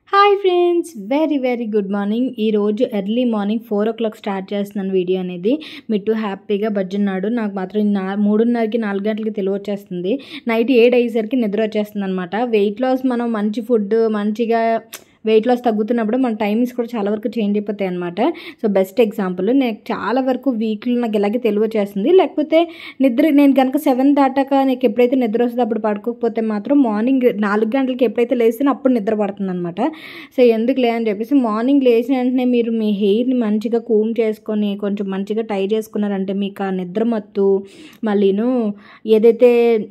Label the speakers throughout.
Speaker 1: Hi friends very very good morning ఈరోజు early morning four o'clock start చేస్తున్నాను video అనేది మిట్టు హ్యాపీగా బజ్జున్నాడు నాకు మాత్రం నా మూడున్నరకి నాలుగు గంటలకి తెలివి వచ్చేస్తుంది నైట్ ఏడు అయ్యేసరికి నిద్ర వచ్చేస్తుంది అనమాట వెయిట్ లాస్ మనం మంచి ఫుడ్ మంచిగా వెయిట్ లాస్ తగ్గుతున్నప్పుడు మన టైమింగ్స్ కూడా చాలా వరకు చేంజ్ అయిపోతాయి అనమాట సో బెస్ట్ ఎగ్జాంపుల్ నేను చాలా వరకు వీక్లో నాకు ఇలాగే తెలివి వచ్చేస్తుంది లేకపోతే నిద్ర నేను కనుక సెవెన్ దాటాక నాకు ఎప్పుడైతే నిద్ర వస్తుందో అప్పుడు పడుకోకపోతే మాత్రం మార్నింగ్ నాలుగు గంటలకి ఎప్పుడైతే లేస్తానో అప్పుడు నిద్ర పడుతుంది అనమాట సో ఎందుకు లే అని చెప్పేసి మార్నింగ్ లేచిన వెంటనే మీరు మీ హెయిర్ని మంచిగా కూమ్ చేసుకొని కొంచెం మంచిగా టై చేసుకున్నారంటే మీకు ఆ నిద్ర మత్తు మళ్ళీను ఏదైతే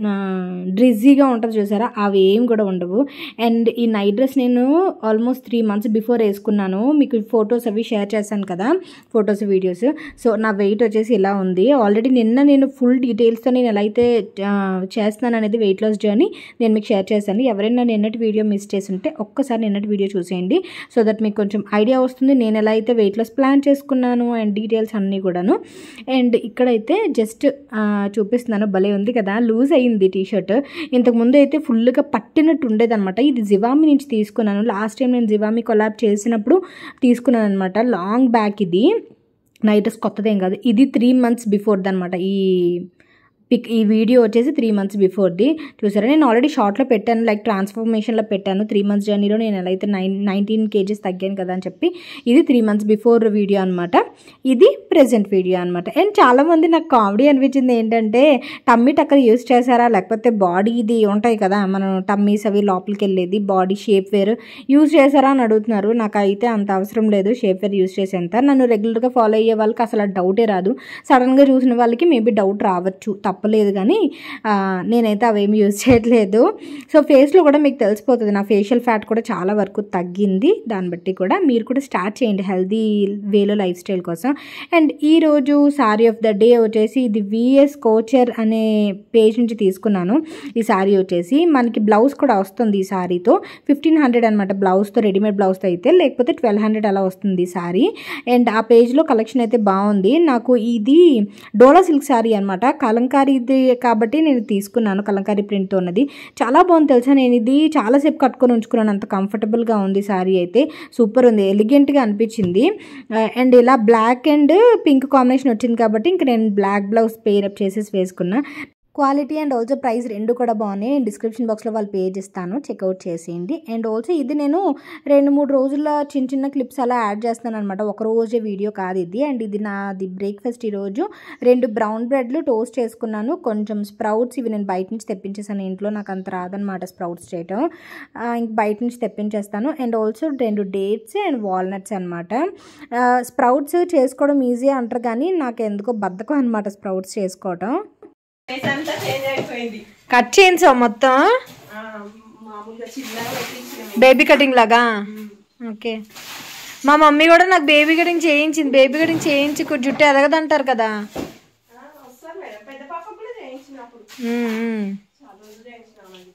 Speaker 1: డ్రిజీగా ఉంటుందో చూసారా అవి ఏం కూడా ఉండవు అండ్ ఈ నైట్ డ్రెస్ నేను ఆల్మోస్ట్ త్రీ మంత్స్ బిఫోర్ వేసుకున్నాను మీకు ఫొటోస్ అవి షేర్ చేశాను కదా ఫొటోస్ వీడియోస్ సో నా వెయిట్ వచ్చేసి ఇలా ఉంది ఆల్రెడీ నిన్న నేను ఫుల్ డీటెయిల్స్తో నేను ఎలా అయితే ఆ, చేస్తున్నాను అనేది వెయిట్ లాస్ జర్నీ నేను మీకు షేర్ చేశాను ఎవరైనా నిన్నటి వీడియో మిస్ చేసి ఉంటే ఒక్కసారి నిన్నటి వీడియో చూసేయండి సో దట్ మీకు కొంచెం ఐడియా వస్తుంది నేను ఎలా అయితే వెయిట్ లాస్ ప్లాన్ చేసుకున్నాను అండ్ డీటెయిల్స్ అన్నీ కూడాను అండ్ ఇక్కడైతే జస్ట్ చూపిస్తున్నాను భలే ఉంది కదా లూజ్ అయ్యింది టీ షర్ట్ ఇంతకుముందు అయితే ఫుల్గా పట్టినట్టు ఉండేదన్నమాట ఇది జివామి నుంచి తీసుకున్నాను లాస్ట్ టైం నేను జివామి కొలాబ్ చేసినప్పుడు తీసుకున్నాను అనమాట లాంగ్ బ్యాక్ ఇది నైట్ డ్రెస్ కొత్తదేం కాదు ఇది త్రీ మంత్స్ బిఫోర్ది అనమాట ఈ పిక్ ఈ వీడియో వచ్చేసి త్రీ మంత్స్ బిఫోర్ది చూసారా నేను ఆల్రెడీ షార్ట్లో పెట్టాను లైక్ ట్రాన్స్ఫర్మేషన్లో పెట్టాను త్రీ మంత్స్ జర్నీలో నేను ఎలా అయితే నైన్ నైన్టీన్ కేజీస్ తగ్గాను కదా అని చెప్పి ఇది త్రీ మంత్స్ బిఫోర్ వీడియో అనమాట ఇది ప్రెజెంట్ వీడియో అనమాట అండ్ చాలామంది నాకు కామెడీ అనిపించింది ఏంటంటే టమ్మీ టక్కర్ యూస్ చేశారా లేకపోతే బాడీ ఇది ఉంటాయి కదా మనం టమ్మీస్ అవి లోపలికి వెళ్ళేది బాడీ షేప్ వేర్ యూజ్ చేశారా అని అడుగుతున్నారు నాకు అయితే అంత అవసరం లేదు షేప్ వేర్ యూజ్ చేసేంత నన్ను రెగ్యులర్గా ఫాలో అయ్యే వాళ్ళకి అసలు ఆ డౌటే రాదు సడన్గా చూసిన వాళ్ళకి మేబీ డౌట్ రావచ్చు తప్పలేదు కానీ ఆ, నేనైతే అవేమి యూజ్ చేయట్లేదు సో ఫేస్లో కూడా మీకు తెలిసిపోతుంది నా ఫేషియల్ ఫ్యాట్ కూడా చాలా వరకు తగ్గింది దాన్ని బట్టి కూడా మీరు కూడా స్టార్ట్ చేయండి హెల్దీ వేలో లైఫ్ స్టైల్ కోసం అండ్ ఈరోజు సారీ ఆఫ్ ద డే వచ్చేసి ఇది విఎస్ కోచర్ అనే పేజ్ నుంచి తీసుకున్నాను ఈ సారీ వచ్చేసి మనకి బ్లౌజ్ కూడా వస్తుంది ఈ సారీతో ఫిఫ్టీన్ హండ్రెడ్ అనమాట బ్లౌజ్తో రెడీమేడ్ బ్లౌజ్తో అయితే లేకపోతే ట్వెల్వ్ హండ్రెడ్ అలా వస్తుంది ఈ సారీ అండ్ ఆ పేజ్లో కలెక్షన్ అయితే బాగుంది నాకు ఇది డోలా సిల్క్ సారీ అనమాట కలంకారీది కాబట్టి నేను తీసుకున్నాను కలంకారీ ప్రింట్తో ఉన్నది చాలా బాగుంది తెలుసా నేను ఇది చాలాసేపు కట్టుకొని ఉంచుకున్నాను అంత కంఫర్టబుల్గా ఉంది సారీ అయితే సూపర్ ఉంది ఎలిగెంట్గా అనిపించింది అండ్ ఇలా బ్లాక్ అండ్ పింక్ కాంబినేషన్ వచ్చింది కాబట్టి ఇంక నేను బ్లాక్ బ్లౌజ్ పేర్ అప్ చేసేసి వేసుకున్నా క్వాలిటీ అండ్ ఆల్సో ప్రైస్ రెండు కూడా బాగున్నాయి నేను డిస్క్రిప్షన్ బాక్స్లో వాళ్ళు పేజ్ ఇస్తాను చెక్అవుట్ చేసేయండి అండ్ ఆల్సో ఇది నేను రెండు మూడు రోజుల చిన్న చిన్న క్లిప్స్ అలా యాడ్ చేస్తాను అనమాట ఒక రోజే వీడియో కాదు ఇది అండ్ ఇది నాది బ్రేక్ఫాస్ట్ ఈరోజు రెండు బ్రౌన్ బ్రెడ్లు టోస్ట్ చేసుకున్నాను కొంచెం స్ప్రౌట్స్ ఇవి నేను బయట నుంచి తెప్పించేసాను ఇంట్లో నాకు అంత రాదనమాట స్ప్రౌట్స్ చేయటం ఆ, ఇంక బయట నుంచి తెప్పించేస్తాను అండ్ ఆల్సో రెండు డేట్స్ అండ్ వాల్నట్స్ అనమాట స్ప్రౌట్స్ చేసుకోవడం ఈజీ అంటారు కానీ నాకు ఎందుకో బద్ధకం అనమాట స్ప్రౌట్స్ చేసుకోవటం
Speaker 2: ఫేస్ అంతా చేంజ్ అయిపోయింది
Speaker 1: కట్ చేయించా మొత్తం
Speaker 2: ఆ, మామూలుగా చిన్నగా పెట్టించిన
Speaker 1: బేబీ కటింగ్ లాగా ఓకే మా మమ్మీ కూడా నాకు బేబీ కటింగ్ చేయించింది బేబీ కటింగ్ చేయించి కొ- జుట్టు ఎదగదంటారు కదా
Speaker 2: వస్తారు మేడం పెద్ద పాప కూడా చేయించినప్పుడు
Speaker 1: ఉమ్, ఉమ్.
Speaker 2: చాలా రోజులు చేయించినామండి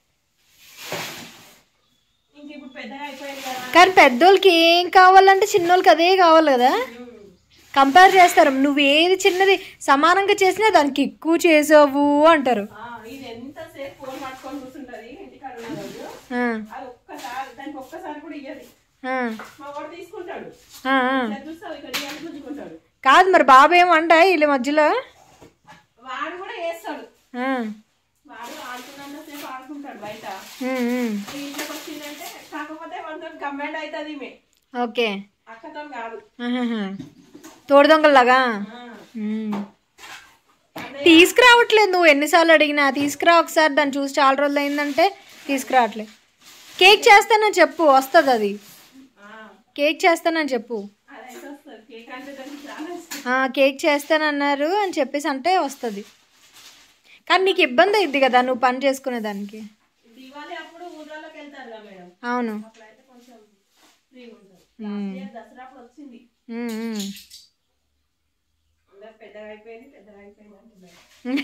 Speaker 2: ఇంక ఇప్పుడు పెద్దగా అయిపోయింది కదా
Speaker 1: కానీ పెద్దోళ్ళకి ఏం కావాలంటే చిన్నోళ్ళకి అదే కావాలి కదా కంపేర్ చేస్తారు నువ్వు ఏది చిన్నది సమానంగా చేసినా దానికి ఎక్కువ చేసావు అంటారు
Speaker 2: ఆ, ఇది ఎంతసేపు ఫోన్ పట్టుకొని కూర్చుంటది ఇంటికాడ ఉన్న రోజు
Speaker 1: ఆ,
Speaker 2: అది ఒక్కసారి దానికి ఒక్కసారి కూడా ఇయ్యదు
Speaker 1: ఆ,
Speaker 2: మా వాడు తీసుకుంటాడు
Speaker 1: ఆ, ఆ.
Speaker 2: ఇలా చూస్తావు ఇక్కడ ఇయ్యాలి గుంజుకుంటాడు
Speaker 1: కాదు మరి బాబు ఏమంట వీళ్ళ మధ్యలో
Speaker 2: వాడు కూడా వేస్తాడు
Speaker 1: ఆ,
Speaker 2: వాడు ఆడుకున్నంతసేపు ఆడుకుంటాడు బయట
Speaker 1: ఉమ్, ఉమ్.
Speaker 2: ఈ ఇంట్లోకి వచ్చిందంటే కాకపోతే మనతో కంబైండ్ అవుతుంది మే
Speaker 1: ఓకే
Speaker 2: అక్కతో కాదు
Speaker 1: ఆహాహా. తోడు దొంగల్లాగా
Speaker 2: ఆ.
Speaker 1: ఉమ్. తీసుకురావట్లేదు నువ్వు ఎన్నిసార్లు అడిగినా తీసుకురా ఒకసారి దాన్ని చూసి చాలా రోజులు అయిందంటే తీసుకురావట్లేదు కేక్ చేస్తానని చెప్పు వస్తుంది అది
Speaker 2: ఆ,
Speaker 1: కేక్ చేస్తానని చెప్పు
Speaker 2: అదైతే వస్తుంది కేక్ అంటే దానికి చాలా ఇష్టం
Speaker 1: ఆ, కేక్ చేస్తానన్నారు అని చెప్పేసి అంటే వస్తుంది కానీ నీకు ఇబ్బంది అయింది కదా నువ్వు పని చేసుకునే దానికి
Speaker 2: దివాళీ అప్పుడు ఊర్లలోకి వెళ్తారు కదా మేడం
Speaker 1: అవును
Speaker 2: అప్పుడైతే కొంచెం ఫ్రీగా ఉంటుంది లాస్ట్ ఇయర్ దసరా అప్పుడు వచ్చింది
Speaker 1: ఉమ్, ఉమ్.
Speaker 2: అందరు పెద్దగా అయిపోయింది పెద్దగా అయిపోయింది అంటున్నారు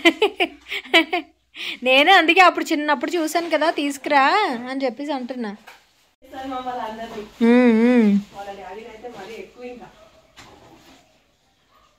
Speaker 1: నేనే అందుకే అప్పుడు చిన్నప్పుడు చూశాను కదా తీసుకురా అని చెప్పేసి అంటున్నా
Speaker 2: సార్ మమ్మల్ని అందరినీ
Speaker 1: ఉమ్, ఉమ్.
Speaker 2: వాళ్ళ డాడీని అయితే మరీ ఎక్కువ ఇంకా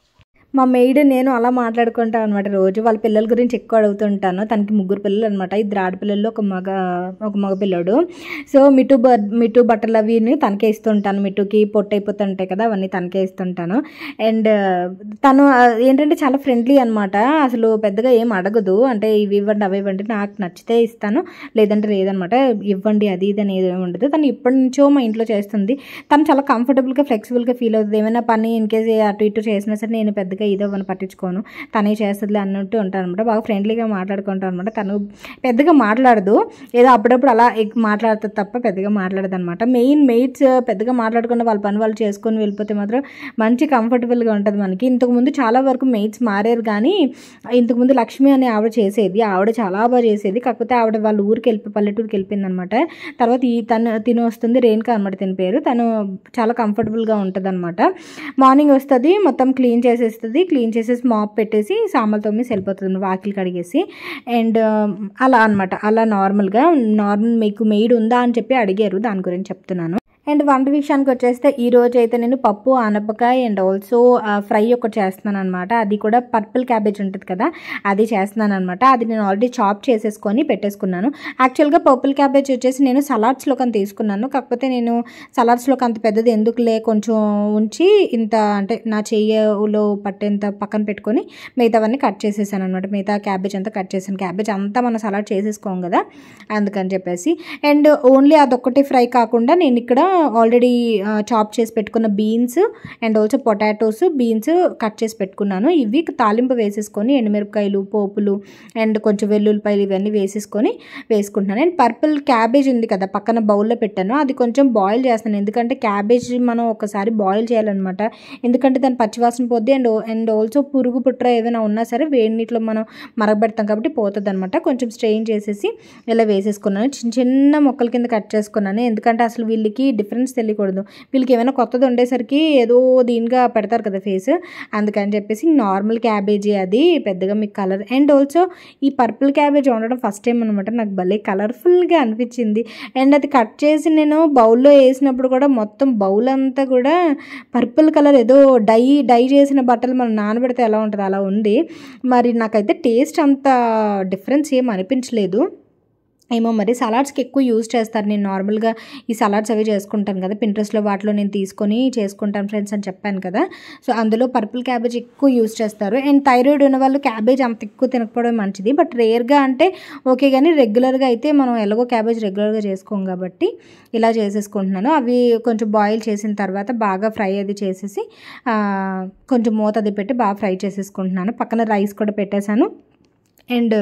Speaker 1: మా మెయిడ్ నేను అలా మాట్లాడుకుంటాం అనమాట రోజు వాళ్ళ పిల్లల గురించి ఎక్కువ అడుగుతుంటాను తనకి ముగ్గురు పిల్లలు అనమాట ఇద్దరు ఆడపిల్లలు ఒక మగ ఒక మగ పిల్లడు సో మిటు బ మిటు బట్టలు అవిని తనకే ఇస్తుంటాను మిటుకి పొట్టు అయిపోతుంటాయి కదా అవన్నీ తనకే ఇస్తుంటాను అండ్ తను ఆ, ఏంటంటే చాలా ఫ్రెండ్లీ అనమాట అసలు పెద్దగా ఏం అడగదు అంటే ఇవి ఇవ్వండి అవి ఇవ్వండి నాకు నచ్చితే ఇస్తాను లేదంటే లేదనమాట ఇవ్వండి అది ఇది అనేది ఏమి ఉండదు తను ఇప్పటి నుంచో మా ఇంట్లో చేస్తుంది తను చాలా కంఫర్టబుల్గా ఫ్లెక్సిబుల్గా ఫీల్ అవుతుంది ఏమైనా పని ఇన్ కేస్ అటు ఇటు చేసినా సరే నేను పెద్దగా ఇదో అని పట్టించుకోను తనే చేస్తుందిలే అన్నట్టు ఉంటాను అనమాట బాగా ఫ్రెండ్లీగా మాట్లాడుకుంటాను అనమాట తను పెద్దగా మాట్లాడదు ఏదో అప్పుడప్పుడు అలా ఎక్- మాట్లాడుతుంది తప్ప పెద్దగా మాట్లాడదు అనమాట మెయిన్ మెయిట్స్ పెద్దగా మాట్లాడకుండా వాళ్ళ పని వాళ్ళు చేసుకొని వెళ్ళిపోతే మాత్రం మంచి కంఫర్టబుల్గా ఉంటుంది మనకి ఇంతకుముందు చాలా వరకు మెయిట్స్ మారారు కానీ ఇంతకుముందు లక్ష్మి అనే ఆవిడ చేసేది ఆవిడ చాలా బాగా చేసేది కాకపోతే ఆవిడ వాళ్ళ ఊరికి వెళ్ళి పల్లెటూరుకి వెళ్ళిపోయింది అనమాట తర్వాత ఈ తను తిని వస్తుంది రేణుకా అనమాట తిని పేరు తను చాలా కంఫర్టబుల్గా ఉంటుంది అనమాట మార్నింగ్ వస్తుంది మొత్తం క్లీన్ చేసేస్తుంది క్లీన్ చేసేసి మాప్ పెట్టేసి సామాన్లు తోమేసి వెళ్ళిపోతుంది వాకిలు కడిగేసి అండ్ అలా అనమాట అలా నార్మల్గా నార్మల్ మీకు మెయిడ్ ఉందా అని చెప్పి అడిగారు దాని గురించి చెప్తున్నాను అండ్ వంట విషయానికి వచ్చేస్తే ఈ రోజు అయితే నేను పప్పు ఆనపకాయ అండ్ ఆల్సో ఫ్రై ఒకటి చేస్తున్నాను అనమాట అది కూడా పర్పుల్ క్యాబేజ్ ఉంటుంది కదా అది చేస్తున్నాను అనమాట అది నేను ఆల్రెడీ చాప్ చేసేసుకొని పెట్టేసుకున్నాను యాక్చువల్గా పర్పుల్ క్యాబేజ్ వచ్చేసి నేను సలాడ్స్లోకి అని తీసుకున్నాను కాకపోతే నేను సలాడ్స్లోకి అంత పెద్దది ఎందుకులే కొంచెం ఉంచి ఇంత అంటే నా చెయ్యిలో పట్టేంత పక్కన పెట్టుకొని మిగతావన్నీ కట్ చేసేసాను అనమాట మిగతా క్యాబేజ్ అంతా కట్ చేశాను క్యాబేజ్ అంతా మనం సలాడ్ చేసేసుకోం కదా అందుకని చెప్పేసి అండ్ ఓన్లీ అదొక్కటి ఫ్రై కాకుండా నేను ఇక్కడ ఆల్రెడీ చాప్ చేసి పెట్టుకున్న beans and also potatoes beans cut చేసి పెట్టుకున్నాను ఇవి తాలింపు వేసేసుకొని ఎండుమిరపకాయలు పోపులు అండ్ కొంచెం వెల్లుల్లిపాయలు ఇవన్నీ వేసేసుకొని వేసుకుంటున్నాను అండ్ పర్పుల్ క్యాబేజ్ ఉంది కదా పక్కన బౌల్లో పెట్టాను అది కొంచెం బాయిల్ చేస్తాను ఎందుకంటే క్యాబేజ్ మనం ఒకసారి బాయిల్ చేయాలన్నమాట ఎందుకంటే దాని పచ్చివాసన పోద్ది అండ్ అండ్ ఆల్సో పురుగు పుట్ర ఏదైనా ఉన్నా సరే వేడి నీటిలో మనం మరగబెడతాం కాబట్టి పోతుంది అనమాట కొంచెం స్ట్రెయిన్ చేసేసి ఇలా వేసేసుకున్నాను చిన్న చిన్న మొక్కల కింద కట్ చేసుకున్నాను ఎందుకంటే అసలు వీళ్ళకి డిఫరెన్స్ తెలియకూడదు వీళ్ళకి ఏమైనా కొత్తది ఉండేసరికి ఏదో దీనిగా పెడతారు కదా ఫేస్ అందుకని చెప్పేసి నార్మల్ క్యాబేజీ అది పెద్దగా మీకు కలర్ అండ్ ఆల్సో ఈ పర్పుల్ క్యాబేజ్ ఉండడం ఫస్ట్ టైం అనమాట నాకు భలే కలర్ఫుల్గా అనిపించింది అండ్ అది కట్ చేసి నేను బౌల్లో వేసినప్పుడు కూడా మొత్తం బౌల్ అంతా కూడా పర్పుల్ కలర్ ఏదో డై డై చేసిన బట్టలు మనం నానబెడితే ఎలా ఉంటుంది అలా ఉంది మరి నాకైతే టేస్ట్ అంత డిఫరెన్స్ ఏం అనిపించలేదు ఏమో మరి సలాడ్స్కి ఎక్కువ యూజ్ చేస్తారు నేను నార్మల్గా ఈ సలాడ్స్ అవి చేసుకుంటాను కదా పింట్రెస్ట్లో వాటిలో నేను తీసుకొని చేసుకుంటాను ఫ్రెండ్స్ అని చెప్పాను కదా సో అందులో పర్పుల్ క్యాబేజ్ ఎక్కువ యూజ్ చేస్తారు అండ్ థైరాయిడ్ ఉన్న వాళ్ళు క్యాబేజ్ అంత ఎక్కువ తినకపోవడం మంచిది బట్ రేర్గా అంటే ఓకే కానీ రెగ్యులర్గా అయితే మనం ఎలాగో క్యాబేజ్ రెగ్యులర్గా చేసుకోం కాబట్టి ఇలా చేసేసుకుంటున్నాను అవి కొంచెం బాయిల్ చేసిన తర్వాత బాగా ఫ్రై అది చేసేసి ఆ, కొంచెం మూత అది పెట్టి బాగా ఫ్రై చేసేసుకుంటున్నాను పక్కన రైస్ కూడా పెట్టేశాను అండ్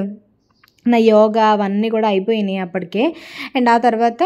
Speaker 1: నా యోగా అవన్నీ కూడా అయిపోయినాయి అప్పటికే అండ్ ఆ తర్వాత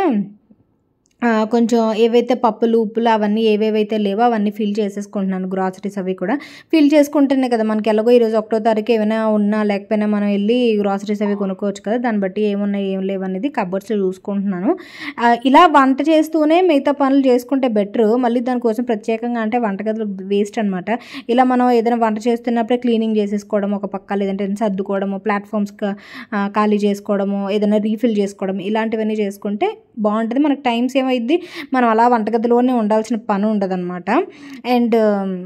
Speaker 1: ఆ, కొంచెం ఏవైతే పప్పులు ఉప్పులు అవన్నీ ఏవేవైతే లేవో అవన్నీ ఫిల్ చేసేసుకుంటున్నాను గ్రాసరీస్ అవి కూడా ఫిల్ చేసుకుంటేనే కదా మనకి ఎలాగో ఈరోజు ఒకటో తారీఖు ఏమైనా ఉన్నా లేకపోయినా మనం వెళ్ళి గ్రాసరీస్ అవి కొనుక్కోవచ్చు కదా దాన్ని బట్టి ఏమున్నాయి ఏం లేవు అనేది కబోర్డ్స్లో చూసుకుంటున్నాను ఆ, ఇలా వంట చేస్తూనే మిగతా పనులు చేసుకుంటే బెటర్ మళ్ళీ దానికోసం ప్రత్యేకంగా అంటే వంటగదులు వేస్ట్ అనమాట ఇలా మనం ఏదైనా వంట చేస్తున్నప్పుడే క్లీనింగ్ చేసేసుకోవడం ఒక పక్క లేదంటే సర్దుకోవడము ప్లాట్ఫామ్స్ ఖాళీ చేసుకోవడము ఏదైనా రీఫిల్ చేసుకోవడం ఇలాంటివన్నీ చేసుకుంటే బాగుంటుంది మనకు టైమ్స్ ఏమైద్ది మనం అలా వంటగదిలోనే ఉండాల్సిన పని ఉండదన్నమాట అండ్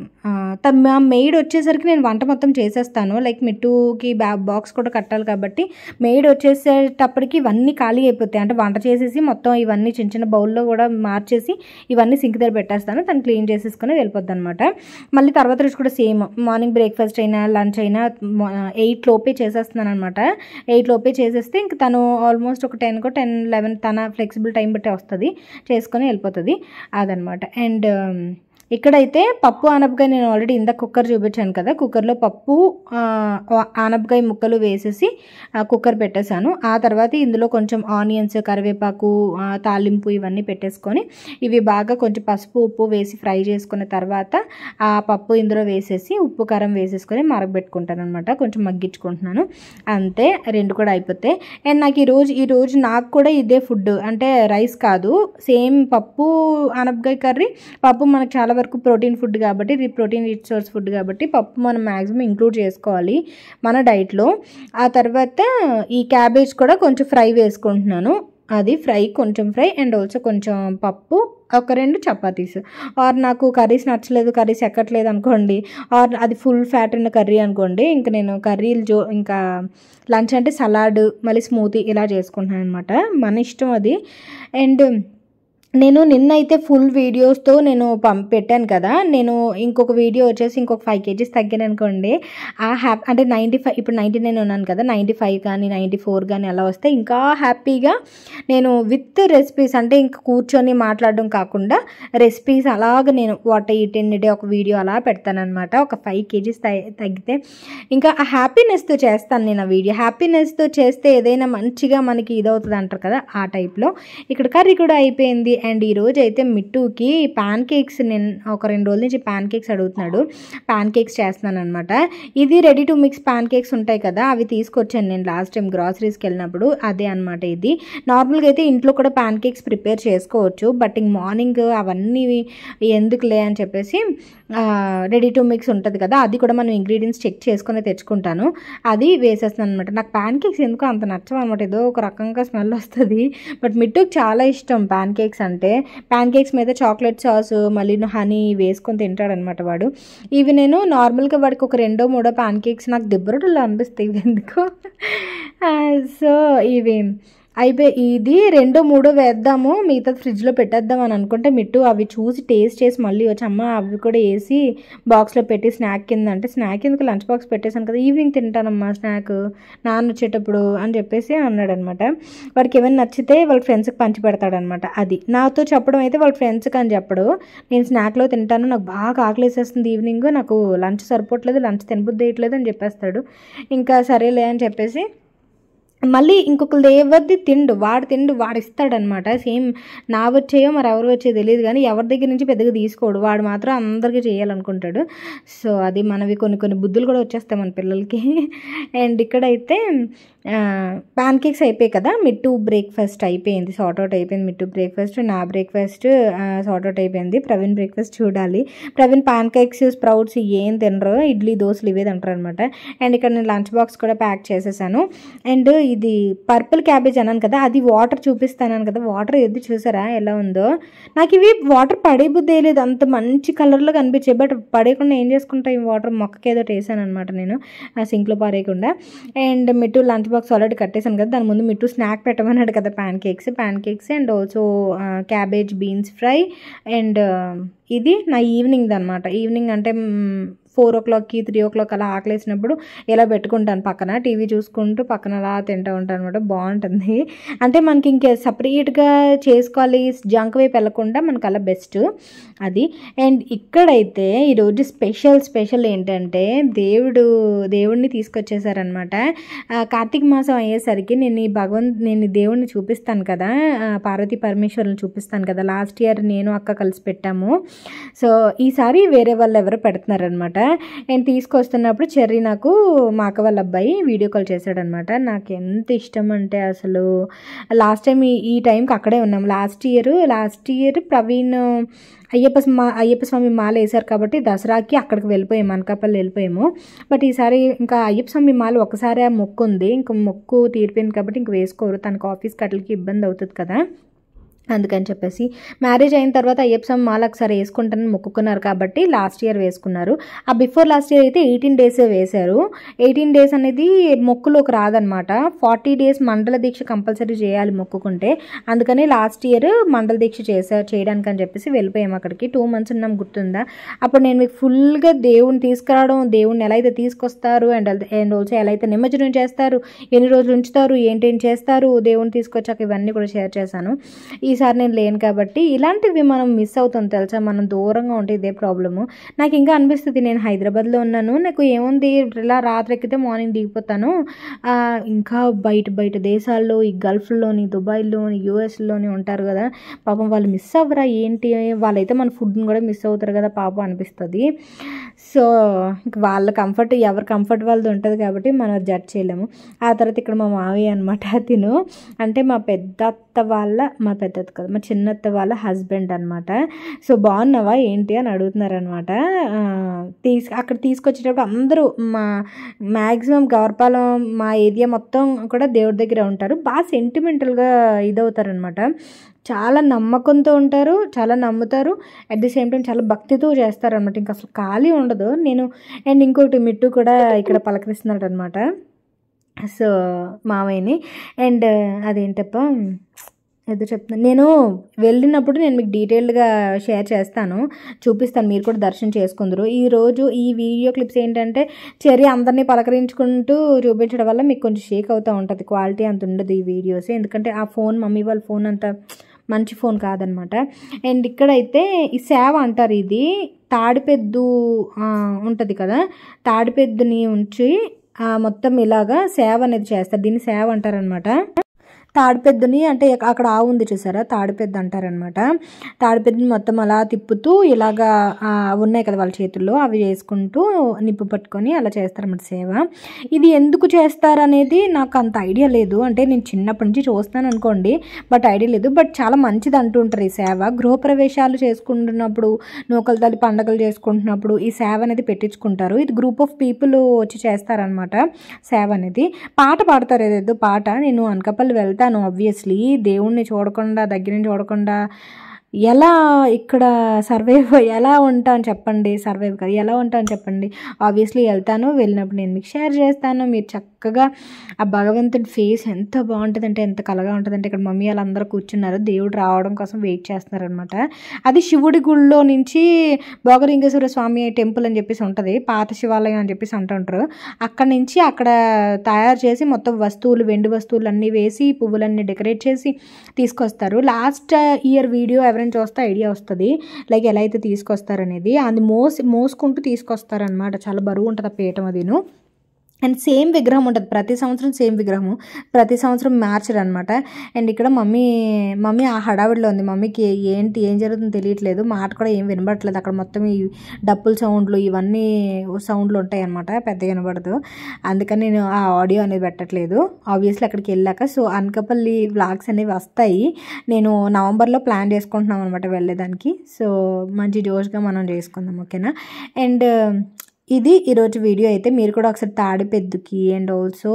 Speaker 1: మా మెయిడ్ వచ్చేసరికి నేను వంట మొత్తం చేసేస్తాను లైక్ మిట్టుకి బ్యా బాక్స్ కూడా కట్టాలి కాబట్టి మెయిడ్ వచ్చేసేటప్పటికి ఇవన్నీ ఖాళీ అయిపోతాయి అంటే వంట చేసేసి మొత్తం ఇవన్నీ చిన్న చిన్న బౌల్లో కూడా మార్చేసి ఇవన్నీ సింక్ దగ్గర పెట్టేస్తాను తను క్లీన్ చేసేసుకొని వెళ్ళిపోద్ది అనమాట మళ్ళీ తర్వాత రోజు కూడా సేమ్ మార్నింగ్ బ్రేక్ఫాస్ట్ అయినా లంచ్ అయినా ఎయిట్ లోపే చేసేస్తున్నాను అనమాట ఎయిట్ లోపే చేసేస్తే ఇంక తను ఆల్మోస్ట్ ఒక టెన్కో టెన్ లెవెన్ తన ఫ్లెక్సిబుల్ టైం బట్టి వస్తుంది చేసుకొని వెళ్ళిపోతుంది అదనమాట అండ్ ఇక్కడైతే పప్పు ఆనపకాయ నేను ఆల్రెడీ ఇందాక కుక్కర్ చూపించాను కదా కుక్కర్లో పప్పు ఆ, ఆనపకాయ ముక్కలు వేసేసి ఆ, కుక్కర్ పెట్టేశాను ఆ తర్వాత ఇందులో కొంచెం ఆనియన్స్ కరివేపాకు ఆ, తాలింపు ఇవన్నీ పెట్టేసుకొని ఇవి బాగా కొంచెం పసుపు ఉప్పు వేసి ఫ్రై చేసుకున్న తర్వాత ఆ పప్పు ఇందులో వేసేసి ఉప్పు కారం వేసేసుకొని మరగబెట్టుకుంటాను అనమాట కొంచెం మగ్గించుకుంటున్నాను అంతే రెండు కూడా అయిపోతాయి అండ్ నాకు ఈరోజు ఈరోజు నాకు కూడా ఇదే ఫుడ్ అంటే రైస్ కాదు సేమ్ పప్పు ఆనపకాయ కర్రీ పప్పు మనకు చాలా వరకు ప్రోటీన్ ఫుడ్ కాబట్టి ఇది ప్రోటీన్ రిచ్ సోర్స్ ఫుడ్ కాబట్టి పప్పు మనం మ్యాక్సిమం ఇంక్లూడ్ చేసుకోవాలి మన డైట్లో ఆ తర్వాత ఈ క్యాబేజ్ కూడా కొంచెం ఫ్రై వేసుకుంటున్నాను అది ఫ్రై కొంచెం ఫ్రై అండ్ ఆల్సో కొంచెం పప్పు ఒక రెండు చపాతీస్ ఆర్ నాకు కర్రీస్ నచ్చలేదు కర్రీస్ ఎక్కట్లేదు అనుకోండి ఆర్ అది ఫుల్ ఫ్యాట్ ఉన్న కర్రీ అనుకోండి ఇంకా నేను కర్రీలు జో ఇంకా లంచ్ అంటే సలాడ్ మళ్ళీ స్మూతీ ఇలా చేసుకుంటున్నాను అనమాట మన ఇష్టం అది అండ్ నేను నిన్నైతే ఫుల్ వీడియోస్తో నేను పంప్ పెట్టాను కదా నేను ఇంకొక వీడియో వచ్చేసి ఇంకొక ఫైవ్ కేజీస్ తగ్గాను అనుకోండి ఆ హ్యాపీ అంటే నైంటీ ఫైవ్ ఇప్పుడు నైంటీ నైన్ ఉన్నాను కదా నైంటీ ఫైవ్ కానీ నైంటీ ఫోర్ కానీ అలా వస్తే ఇంకా హ్యాపీగా నేను విత్ రెసిపీస్ అంటే ఇంకా కూర్చొని మాట్లాడడం కాకుండా రెసిపీస్ అలాగ నేను వాట్ ఈట్ ఎన్ డే ఒక వీడియో అలా పెడతానమాట ఒక ఫైవ్ కేజీస్ తగ్గితే ఇంకా ఆ హ్యాపీనెస్తో చేస్తాను నేను ఆ వీడియో హ్యాపీనెస్తో చేస్తే ఏదైనా మంచిగా మనకి ఇదవుతుంది అంటారు కదా ఆ టైప్లో ఇక్కడ కర్రీ కూడా అయిపోయింది అండ్ ఈరోజు అయితే మిట్టుకి ప్యాన్ కేక్స్ నేను ఒక రెండు రోజుల నుంచి ప్యాన్ కేక్స్ అడుగుతున్నాడు ప్యాన్ కేక్స్ చేస్తున్నాను అనమాట ఇది ready to mix pancakes ఉంటాయి కదా అవి తీసుకొచ్చాను నేను లాస్ట్ టైం గ్రాసరీస్కి వెళ్ళినప్పుడు అదే అనమాట ఇది నార్మల్గా అయితే ఇంట్లో కూడా ప్యాన్ కేక్స్ ప్రిపేర్ చేసుకోవచ్చు బట్ ఇంక మార్నింగ్ అవన్నీ ఎందుకులే అని చెప్పేసి రెడీ టు మిక్స్ ఉంటుంది కదా అది కూడా మనం ఇంగ్రీడియంట్స్ చెక్ చేసుకుని తెచ్చుకుంటాను అది వేసేస్తాను అనమాట నాకు ప్యాన్ కేక్స్ ఎందుకో అంత నచ్చవు అనమాట ఏదో ఒక రకంగా స్మెల్ వస్తుంది బట్ మిట్టుకు చాలా ఇష్టం ప్యాన్ కేక్స్ అంటే ప్యాన్ కేక్స్ మీద చాక్లెట్ సాస్ మళ్ళీ హనీ వేసుకొని తింటాడనమాట వాడు ఇవి నేను నార్మల్గా వాడికి ఒక రెండో మూడో ప్యాన్ కేక్స్ నాకు దిబ్బరటల్లో అనిపిస్తాయి ఇవి ఎందుకో సో ఇవి అయిపోయి ఇది రెండో మూడో వేద్దాము మిగతా ఫ్రిడ్జ్లో పెట్టేద్దాం అని అనుకుంటే మిట్టు అవి చూసి టేస్ట్ చేసి మళ్ళీ వచ్చి అమ్మ అవి కూడా వేసి బాక్స్లో పెట్టి స్నాక్ కింద అంటే స్నాక్ కిందకి లంచ్ బాక్స్ పెట్టేశాను కదా ఈవినింగ్ తింటానమ్మా స్నాక్ నాన్న వచ్చేటప్పుడు అని చెప్పేసి అన్నాడు అనమాట వాడికి ఏమైనా నచ్చితే వాళ్ళ ఫ్రెండ్స్కి పంచి పెడతాడనమాట అది నాతో చెప్పడం అయితే వాళ్ళ ఫ్రెండ్స్కి అని చెప్పడు నేను స్నాక్లో తింటాను నాకు బాగా ఆకలేసేస్తుంది ఈవినింగ్ నాకు లంచ్ సరిపోవట్లేదు లంచ్ తినబుద్ధి వేయట్లేదు అని చెప్పేస్తాడు ఇంకా సరేలే అని చెప్పేసి మళ్ళీ ఇంకొకరు ఎవరిది తిండు వాడు తిండు వాడు ఇస్తాడనమాట సేమ్ నా వచ్చేయో మరి ఎవరు వచ్చేది తెలియదు కానీ ఎవరి దగ్గర నుంచి పెద్దగా తీసుకోడు వాడు మాత్రం అందరికీ చేయాలనుకుంటాడు సో అది మనవి కొన్ని కొన్ని బుద్ధులు కూడా వచ్చేస్తాయి మన పిల్లలకి అండ్ ఇక్కడైతే ప్యాన్ కేక్స్ అయిపోయాయి కదా మిడ్ టు బ్రేక్ఫాస్ట్ అయిపోయింది సార్ట్ అవుట్ అయిపోయింది మిడ్ టు బ్రేక్ఫాస్ట్ నా బ్రేక్ఫాస్ట్ సార్ట్ అవుట్ అయిపోయింది ప్రవీణ్ బ్రేక్ఫాస్ట్ చూడాలి ప్రవీణ్ ప్యాన్ కేక్స్ స్ప్రౌట్స్ ఏం తినరు ఇడ్లీ దోశలు ఇవే తింటారు అనమాట అండ్ ఇక్కడ నేను లంచ్ బాక్స్ కూడా ప్యాక్ చేసేసాను అండ్ ఇది పర్పుల్ క్యాబేజ్ అన్నాను కదా అది వాటర్ చూపిస్తాను కదా వాటర్ ఎద్దు చూసారా ఎలా ఉందో నాకు ఇవి వాటర్ పడే బుద్ధి లేదు అంత మంచి కలర్లో కనిపించాయి బట్ పడేయకుండా ఏం చేసుకుంటా ఈ వాటర్ మొక్కకి ఏదో వేసాను అనమాట నేను ఆ సింక్లో పారేయకుండా and Mittu lunch box already కట్టేసాను కదా దాని ముందు మిట్టు స్నాక్ పెట్టమన్నాడు కదా pancakes pancakes and also cabbage beans fry and ఇది నా ఈవినింగ్ అనమాట ఈవినింగ్ అంటే ఫోర్ ఓ క్లాక్కి త్రీ ఓ క్లాక్ అలా ఆకలేసినప్పుడు ఇలా పెట్టుకుంటాను పక్కన టీవీ చూసుకుంటూ పక్కన అలా తింటూ ఉంటాను అనమాట బాగుంటుంది అంటే మనకి ఇంకే సపరేట్గా చేసుకోవాలి జంక్ వైపు వెళ్ళకుండా మనకు అలా బెస్ట్ అది అండ్ ఇక్కడైతే ఈరోజు స్పెషల్ స్పెషల్ ఏంటంటే దేవుడు దేవుడిని తీసుకొచ్చేసారనమాట కార్తీక మాసం అయ్యేసరికి నేను ఈ భగవంత్ నేను ఈ దేవుడిని చూపిస్తాను కదా పార్వతీ పరమేశ్వరుని చూపిస్తాను కదా లాస్ట్ ఇయర్ నేను అక్క కలిసి పెట్టాము సో ఈసారి వేరే వాళ్ళు ఎవరో పెడుతున్నారనమాట నేను తీసుకొస్తున్నప్పుడు చెర్రీ నాకు మా అక్క వాళ్ళ అబ్బాయి వీడియో కాల్ చేశాడనమాట నాకు ఎంత ఇష్టం అంటే అసలు లాస్ట్ టైం ఈ ఈ టైంకి అక్కడే ఉన్నాం last year last year Praveen Ayyappa మా అయ్యప్ప స్వామి మాల వేశారు కాబట్టి దసరాకి అక్కడికి వెళ్ళిపోయాము అనకాపల్లి వెళ్ళిపోయాము బట్ ఈసారి ఇంకా అయ్యప్ప స్వామి మాల ఒకసారి ఆ మొక్కు ఉంది ఇంకా మొక్కు తీరిపోయింది కాబట్టి ఇంక వేసుకోరు తనకు ఆఫీస్ కట్టలకి ఇబ్బంది అవుతుంది కదా అందుకని చెప్పేసి మ్యారేజ్ అయిన తర్వాత అయ్యప్ప స్వామి మాల ఒకసారి వేసుకుంటానని మొక్కుకున్నారు కాబట్టి లాస్ట్ ఇయర్ వేసుకున్నారు ఆ బిఫోర్ లాస్ట్ ఇయర్ అయితే ఎయిటీన్ డేస్ వేశారు ఎయిటీన్ డేస్ అనేది మొక్కులోకి రాదనమాట ఫార్టీ డేస్ మండల దీక్ష కంపల్సరీ చేయాలి మొక్కుకుంటే అందుకని లాస్ట్ ఇయర్ మండల దీక్ష చేశారు చేయడానికి అని చెప్పేసి వెళ్ళిపోయాము అక్కడికి టూ మంత్స్ ఉన్నాం గుర్తుందా అప్పుడు నేను మీకు ఫుల్గా దేవుని తీసుకురావడం దేవుడిని ఎలా అయితే తీసుకొస్తారు అండ్ అండ్ ఆల్సో ఎలా అయితే నిమజ్జనం చేస్తారు ఎన్ని రోజులు ఉంచుతారు ఏంటేం చేస్తారు దేవుని తీసుకొచ్చాక ఇవన్నీ కూడా షేర్ చేశాను ఈసారి నేను లేను కాబట్టి ఇలాంటివి మనం మిస్ అవుతాం తెలుసా మనం దూరంగా ఉంటే ఇదే ప్రాబ్లము నాకు ఇంకా అనిపిస్తుంది నేను హైదరాబాద్లో ఉన్నాను నాకు ఏముంది ఇలా రాత్రి ఎక్కితే మార్నింగ్ దిగిపోతాను ఆ, ఇంకా బయట బయట దేశాల్లో ఈ గల్ఫ్లోని దుబాయ్లోని యూఎస్లోని ఉంటారు కదా పాపం వాళ్ళు మిస్ అవ్వరా ఏంటి వాళ్ళైతే మన ఫుడ్ని కూడా మిస్ అవుతారు కదా పాపం అనిపిస్తుంది సో ఇంక వాళ్ళ కంఫర్ట్ ఎవరి కంఫర్ట్ వాళ్ళది ఉంటుంది కాబట్టి మనం జడ్జ్ చేయలేము ఆ తర్వాత ఇక్కడ మా మావయ్య అనమాట తిను అంటే మా పెద్ద అత్త వాళ్ళ మా పెద్ద పెద్దత్త కదా మా చిన్నత్త వాళ్ళ హస్బెండ్ అనమాట సో బాగున్నావా ఏంటి అని అడుగుతున్నారనమాట తీసు అక్కడ తీసుకొచ్చేటప్పుడు అందరూ మా మ్యాక్సిమం గవర్పాలెం మా ఏరియా మొత్తం కూడా దేవుడి దగ్గర ఉంటారు బాగా సెంటిమెంటల్గా ఇదవుతారనమాట చాలా నమ్మకంతో ఉంటారు చాలా నమ్ముతారు అట్ ది సేమ్ టైం చాలా భక్తితో చేస్తారనమాట ఇంకా అసలు ఖాళీ ఉండదు నేను అండ్ ఇంకోటి మిట్టు కూడా ఇక్కడ పలకరిస్తున్నాడు అనమాట సో మామయ్యని అండ్ అదేంటప్ప ఏదో చెప్తున్నాను నేను వెళ్ళినప్పుడు నేను మీకు డీటెయిల్డ్గా షేర్ చేస్తాను చూపిస్తాను మీరు కూడా దర్శనం చేసుకుందరు ఈరోజు ఈ వీడియో క్లిప్స్ ఏంటంటే చెరి అందరినీ పలకరించుకుంటూ చూపించడం వల్ల మీకు కొంచెం షేక్ అవుతూ ఉంటుంది క్వాలిటీ అంత ఉండదు ఈ వీడియోస్ ఎందుకంటే ఆ ఫోన్ మమ్మీ వాళ్ళ ఫోన్ అంత మంచి ఫోన్ కాదనమాట అండ్ ఇక్కడైతే ఈ సేవ అంటారు ఇది తాడిపెద్దు ఉంటుంది కదా తాడిపెద్దుని ఉంచి ఆ, మొత్తం ఇలాగా సేవ అనేది చేస్తారు దీన్ని సేవ అంటారనమాట తాడిపెద్దుని అంటే అక్కడ ఆవు ఉంది చూసారా తాడిపెద్ద అంటారనమాట తాడిపెద్దని మొత్తం అలా తిప్పుతూ ఇలాగా ఆ, ఉన్నాయి కదా వాళ్ళ చేతుల్లో అవి చేసుకుంటూ నిప్పు పట్టుకొని అలా చేస్తారన్నమాట సేవ ఇది ఎందుకు చేస్తారనేది నాకు అంత ఐడియా లేదు అంటే నేను చిన్నప్పటి నుంచి చూస్తాను అనుకోండి బట్ ఐడియా లేదు బట్ చాలా మంచిది అంటుంటారు ఈ సేవ గృహప్రవేశాలు చేసుకుంటున్నప్పుడు నూకల తల్లి పండగలు చేసుకుంటున్నప్పుడు ఈ సేవ అనేది పెట్టించుకుంటారు ఇది గ్రూప్ ఆఫ్ పీపుల్ వచ్చి చేస్తారనమాట సేవ అనేది పాట పాడతారు ఏదేదో పాట నేను అనకాపల్లి వెళ్తాను ఆబ్వియస్లీ దేవుణ్ణి చూడకుండా దగ్గర నుంచి చూడకుండా ఎలా ఇక్కడ సర్వైవ్ ఎలా ఉంటాను చెప్పండి సర్వైవ్ కాదు ఎలా ఉంటాను చెప్పండి ఆబ్వియస్లీ వెళ్తాను వెళ్ళినప్పుడు నేను మీకు షేర్ చేస్తాను మీరు చక్కగా ఆ భగవంతుడి ఫేస్ ఎంత బాగుంటుందంటే ఎంత కలగా ఉంటుందంటే ఇక్కడ మమ్మీ వాళ్ళందరూ కూర్చున్నారు దేవుడు రావడం కోసం వెయిట్ చేస్తున్నారనమాట అది శివుడి గుళ్ళో నుంచి భోగలింగేశ్వర స్వామి టెంపుల్ అని చెప్పేసి ఉంటుంది పాత శివాలయం అని చెప్పేసి అంటుంటారు అక్కడ నుంచి అక్కడ తయారు చేసి మొత్తం వస్తువులు వెండి వస్తువులు అన్నీ వేసి పువ్వులన్నీ డెకరేట్ చేసి తీసుకొస్తారు లాస్ట్ ఇయర్ వీడియో ఎవరైనా చూస్తే ఐడియా వస్తుంది లైక్ ఎలా అయితే తీసుకొస్తారనేది అది మోసి మోసుకుంటూ తీసుకొస్తారనమాట చాలా బరువు ఉంటుంది ఆ పీఠం అదిను అండ్ సేమ్ విగ్రహం ఉంటుంది ప్రతి సంవత్సరం సేమ్ విగ్రహము ప్రతి సంవత్సరం మార్చరు అనమాట అండ్ ఇక్కడ మమ్మీ మమ్మీ ఆ హడావిడిలో ఉంది మమ్మీకి ఏంటి ఏం జరుగుతుందో తెలియట్లేదు మాట కూడా ఏం వినబడట్లేదు అక్కడ మొత్తం ఈ డప్పుల సౌండ్లు ఇవన్నీ సౌండ్లు ఉంటాయి అనమాట పెద్దగా వినబడదు అందుకని నేను ఆ ఆడియో అనేది పెట్టట్లేదు ఆబ్వియస్లీ అక్కడికి వెళ్ళాక సో అనకపల్లి వ్లాగ్స్ అనేవి వస్తాయి నేను నవంబర్లో ప్లాన్ చేసుకుంటున్నాం అనమాట వెళ్ళేదానికి సో మంచి జోష్గా మనం చేసుకుందాం ఓకేనా అండ్ ఇది ఈరోజు వీడియో అయితే మీరు కూడా ఒకసారి తాడిపెద్దుకి అండ్ ఆల్సో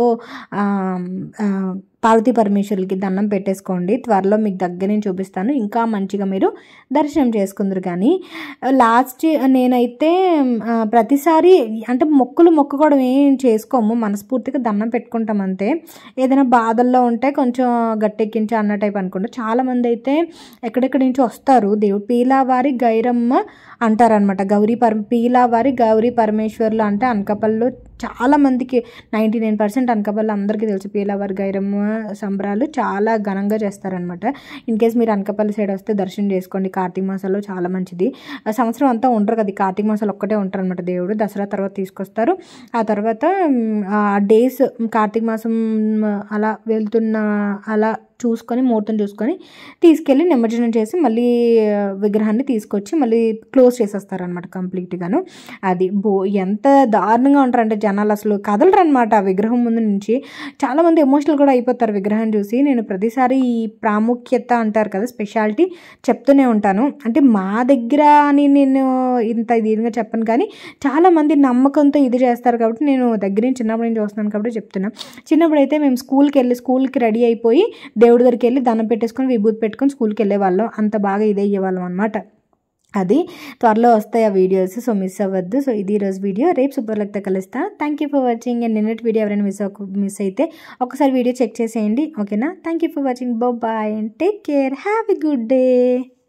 Speaker 1: పార్వతీ పరమేశ్వరులకి దండం పెట్టేసుకోండి త్వరలో మీకు దగ్గర నుంచి చూపిస్తాను ఇంకా మంచిగా మీరు దర్శనం చేసుకుందరు కానీ లాస్ట్ నేనైతే ఆ, ప్రతిసారి అంటే మొక్కులు మొక్కుకోవడం ఏం చేసుకోము మనస్ఫూర్తిగా దండం పెట్టుకుంటాం అంతే ఏదైనా బాధల్లో ఉంటే కొంచెం గట్టెక్కించి అన్న టైప్ అనుకుంటా చాలామంది అయితే ఎక్కడెక్కడి నుంచి వస్తారు దేవుడు పీలావారి గైరమ్మ అంటారనమాట గౌరీ పర పీలావారి గౌరీ పరమేశ్వర్లు అంటే అనకాపల్లిలో చాలా మందికి నైంటీ నైన్ పర్సెంట్ అనకాపల్లి అందరికీ తెలుసు పీలావారి గైరమ్మ సంబరాలు చాలా ఘనంగా చేస్తారనమాట ఇన్ కేస్ మీరు అనకాపల్లి సైడ్ వస్తే దర్శనం చేసుకోండి కార్తీక మాసంలో చాలా మంచిది ఆ సంవత్సరం అంతా ఉంటారు కదా ఈ కార్తీక మాసాలు ఒక్కటే ఉంటారు అనమాట దేవుడు దసరా తర్వాత తీసుకొస్తారు ఆ తర్వాత మ్, ఆ డేస్ కార్తీక మాసం అలా వెళ్తున్న అలా చూసుకొని ముహూర్తం చూసుకొని తీసుకెళ్ళి నిమజ్జనం చేసి మళ్ళీ ఆ, విగ్రహాన్ని తీసుకొచ్చి మళ్ళీ క్లోజ్ చేసేస్తారనమాట కంప్లీట్గాను అది బో ఎంత దారుణంగా ఉంటారంటే జనాలు అసలు కదలరు అనమాట ఆ విగ్రహం ముందు నుంచి చాలామంది ఎమోషనల్ కూడా అయిపోతారు విగ్రహం చూసి నేను ప్రతిసారి ఈ ప్రాముఖ్యత అంటారు కదా స్పెషాలిటీ చెప్తూనే ఉంటాను అంటే మా దగ్గర అని నేను ఇంత ఇదిగా చెప్పను కానీ చాలామంది నమ్మకంతో ఇది చేస్తారు కాబట్టి నేను దగ్గర నుంచి చిన్నప్పటి నుంచి చూస్తున్నాను కాబట్టి చెప్తున్నా చిన్నప్పుడు అయితే మేము స్కూల్కి వెళ్ళి స్కూల్కి రెడీ అయిపోయి దేవుడి దగ్గరికి వెళ్ళి దండం పెట్టేసుకొని విభూతి పెట్టుకొని స్కూల్కి వెళ్ళేవాళ్ళం అంత బాగా ఇది అయ్యేవాళ్ళం అనమాట అది త్వరలో వస్తాయి ఆ వీడియోస్ సో మిస్ అవ్వద్దు సో ఇది ఈరోజు వీడియో రేపు సూపర్ లక్తో కలుస్తా thank you for watching and నిన్నటి వీడియో ఎవరైనా మిస్ అవ్వ మిస్ అయితే ఒకసారి వీడియో చెక్ చేసేయండి ఓకేనా thank you for watching bye and take care have a good day